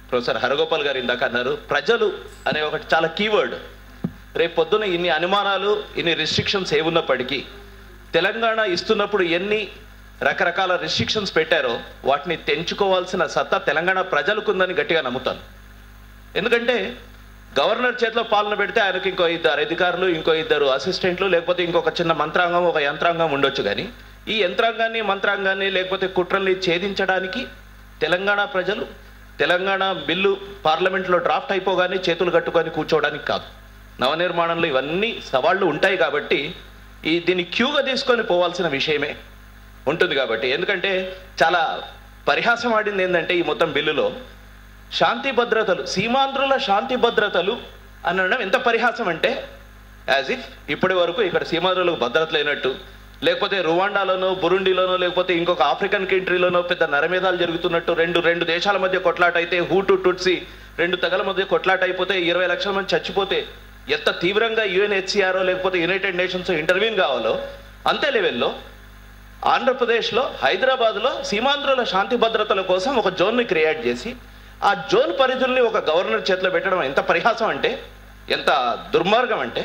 professor Haragopal గారు ఇందాక అన్నారు ప్రజలు అనే ఒకటి చాలా కీవర్డ్ రేపు పొద్దున ఇన్ని అనుమానాలు ఇన్ని రిస్ట్రిక్షన్స్ ఏమున్నప్పటికీ తెలంగాణ ఇస్తున్నప్పుడు ఎన్ని రకరకాల రిస్ట్రిక్షన్స్ పెట్టారో వాటిని తెంచుకోవాల్సిన సత్తా తెలంగాణ ప్రజలకుందని గట్టిగా నమ్ముతాను ఎందుకంటే గవర్నర్ చేతిలో పాలన పెడితే ఆయనకి ఇంకో ఇద్దరు అధికారులు ఇంకో ఇద్దరు అసిస్టెంట్లు లేకపోతే ఇంకొక చిన్న మంత్రాంగం ఒక యంత్రాంగం ఉండొచ్చు కానీ ఈ యంత్రాంగాన్ని మంత్రాంగాన్ని లేకపోతే కుట్రల్ని ఛేదించడానికి తెలంగాణ ప్రజలు తెలంగాణ బిల్లు పార్లమెంట్లో డ్రాఫ్ట్ అయిపోగానే చేతులు కట్టుకొని కూర్చోవడానికి కాదు నవనిర్మాణంలో ఇవన్నీ సవాళ్లు ఉంటాయి కాబట్టి ఈ దీన్ని క్యూగా తీసుకొని పోవాల్సిన విషయమే ఉంటుంది కాబట్టి ఎందుకంటే చాలా పరిహాసం ఆడింది ఏంటంటే ఈ మొత్తం బిల్లులో శాంతి భద్రతలు సీమాంధ్రుల శాంతి భద్రతలు అనడం ఎంత పరిహాసం అంటే యాజ్ ఇఫ్ ఇప్పటి వరకు ఇక్కడ సీమాంధ్రులకు భద్రత లేనట్టు లేకపోతే రువాండాలోనో బురుండిలోనో లేకపోతే ఇంకొక ఆఫ్రికన్ కంట్రీలోనో పెద్ద నరమేధాలు జరుగుతున్నట్టు రెండు రెండు దేశాల మధ్య కొట్లాట అయితే హూటు టుట్సి రెండు తెగల మధ్య కొట్లాట అయిపోతే ఇరవై లక్షల మంది చచ్చిపోతే ఎంత తీవ్రంగా యుఎన్హెచ్సిఆర్ లేకపోతే యునైటెడ్ నేషన్స్ ఇంటర్వ్యూన్ కావాలో అంతే లెవెల్లో ఆంధ్రప్రదేశ్లో హైదరాబాద్లో సీమాంధ్రుల శాంతి భద్రతల కోసం ఒక జోన్ని క్రియేట్ చేసి ఆ జోన్ పరిధుల్ని ఒక గవర్నర్ చేతిలో పెట్టడం ఎంత పరిహాసం అంటే ఎంత దుర్మార్గం అంటే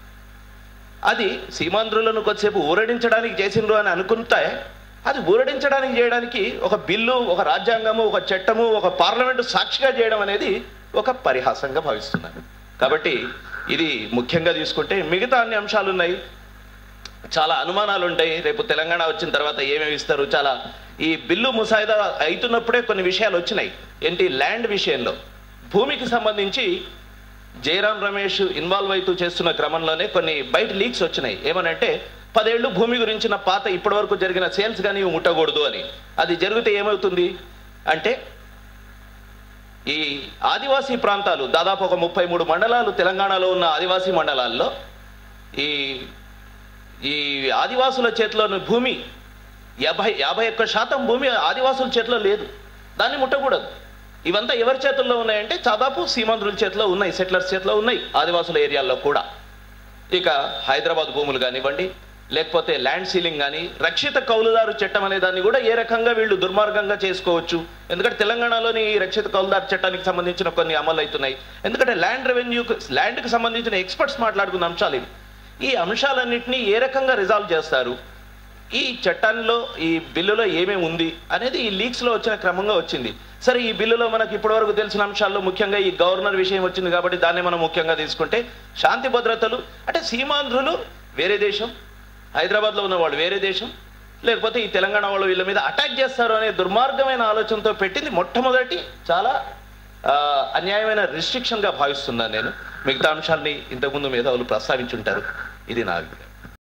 అది సీమాంధ్రులను కొద్దిసేపు ఊరడించడానికి చేసిండ్రు అని అనుకుంటే అది ఊరడించడానికి చేయడానికి ఒక బిల్లు ఒక రాజ్యాంగము ఒక చట్టము ఒక పార్లమెంటు సాక్షిగా చేయడం అనేది ఒక పరిహాసంగా భావిస్తున్నాను కాబట్టి ఇది ముఖ్యంగా తీసుకుంటే మిగతా అన్ని అంశాలు ఉన్నాయి చాలా అనుమానాలు ఉంటాయి రేపు తెలంగాణ వచ్చిన తర్వాత ఏమేమి ఇస్తారు చాలా ఈ బిల్లు ముసాయిదా అవుతున్నప్పుడే కొన్ని విషయాలు వచ్చినాయి ఏంటి ల్యాండ్ విషయంలో భూమికి సంబంధించి జయరాం రమేష్ ఇన్వాల్వ్ అవుతూ చేస్తున్న క్రమంలోనే కొన్ని బయట లీక్స్ వచ్చినాయి ఏమనంటే పదేళ్ళు భూమి గురించిన పాత ఇప్పటివరకు జరిగిన సేల్స్ కానీ ఇవి ముట్టకూడదు అని అది జరిగితే ఏమవుతుంది అంటే ఈ ఆదివాసీ ప్రాంతాలు దాదాపు ఒక ముప్పై మూడు మండలాలు తెలంగాణలో ఉన్న ఆదివాసీ మండలాల్లో ఈ ఈ ఆదివాసుల చేతిలో ఉన్న భూమి యాభై యాభై ఒక్క శాతం భూమి ఆదివాసుల చేతిలో లేదు దాన్ని ముట్టకూడదు ఇవంతా ఎవరి చేతుల్లో ఉన్నాయంటే దాదాపు సీమాంధ్రుల చేతిలో ఉన్నాయి సెటిలర్స్ చేతిలో ఉన్నాయి ఆదివాసుల ఏరియాల్లో కూడా ఇక హైదరాబాద్ భూములు కానివ్వండి లేకపోతే ల్యాండ్ సీలింగ్ కానీ రక్షిత కౌలుదారు చట్టం అనే దాన్ని కూడా ఏ రకంగా వీళ్ళు దుర్మార్గంగా చేసుకోవచ్చు ఎందుకంటే తెలంగాణలోని ఈ రక్షిత కౌలుదారు చట్టానికి సంబంధించిన కొన్ని అమలు అవుతున్నాయి ఎందుకంటే ల్యాండ్ రెవెన్యూ ల్యాండ్కి సంబంధించిన ఎక్స్పర్ట్స్ మాట్లాడుకున్న అంశాలు ఇవి ఈ అంశాలన్నింటినీ ఏ రకంగా రిజాల్వ్ చేస్తారు ఈ చట్టాల్లో ఈ బిల్లులో ఏమేమి ఉంది అనేది ఈ లీక్స్లో వచ్చిన క్రమంగా వచ్చింది సరే ఈ బిల్లులో మనకి ఇప్పటివరకు తెలిసిన అంశాల్లో ముఖ్యంగా ఈ గవర్నర్ విషయం వచ్చింది కాబట్టి దాన్ని మనం ముఖ్యంగా తీసుకుంటే శాంతి భద్రతలు అంటే సీమాంధ్రులు వేరే దేశం హైదరాబాద్లో ఉన్న వాళ్ళు వేరే దేశం లేకపోతే ఈ తెలంగాణ వాళ్ళు వీళ్ళ మీద అటాక్ చేస్తారు అనే దుర్మార్గమైన ఆలోచనతో పెట్టింది మొట్టమొదటి చాలా ఆ, అన్యాయమైన రిస్ట్రిక్షన్గా భావిస్తున్నాను నేను మిగతా అంశాలని ఇంతకుముందు మేధావులు ప్రస్తావించుంటారు ఇది నా అభిప్రాయం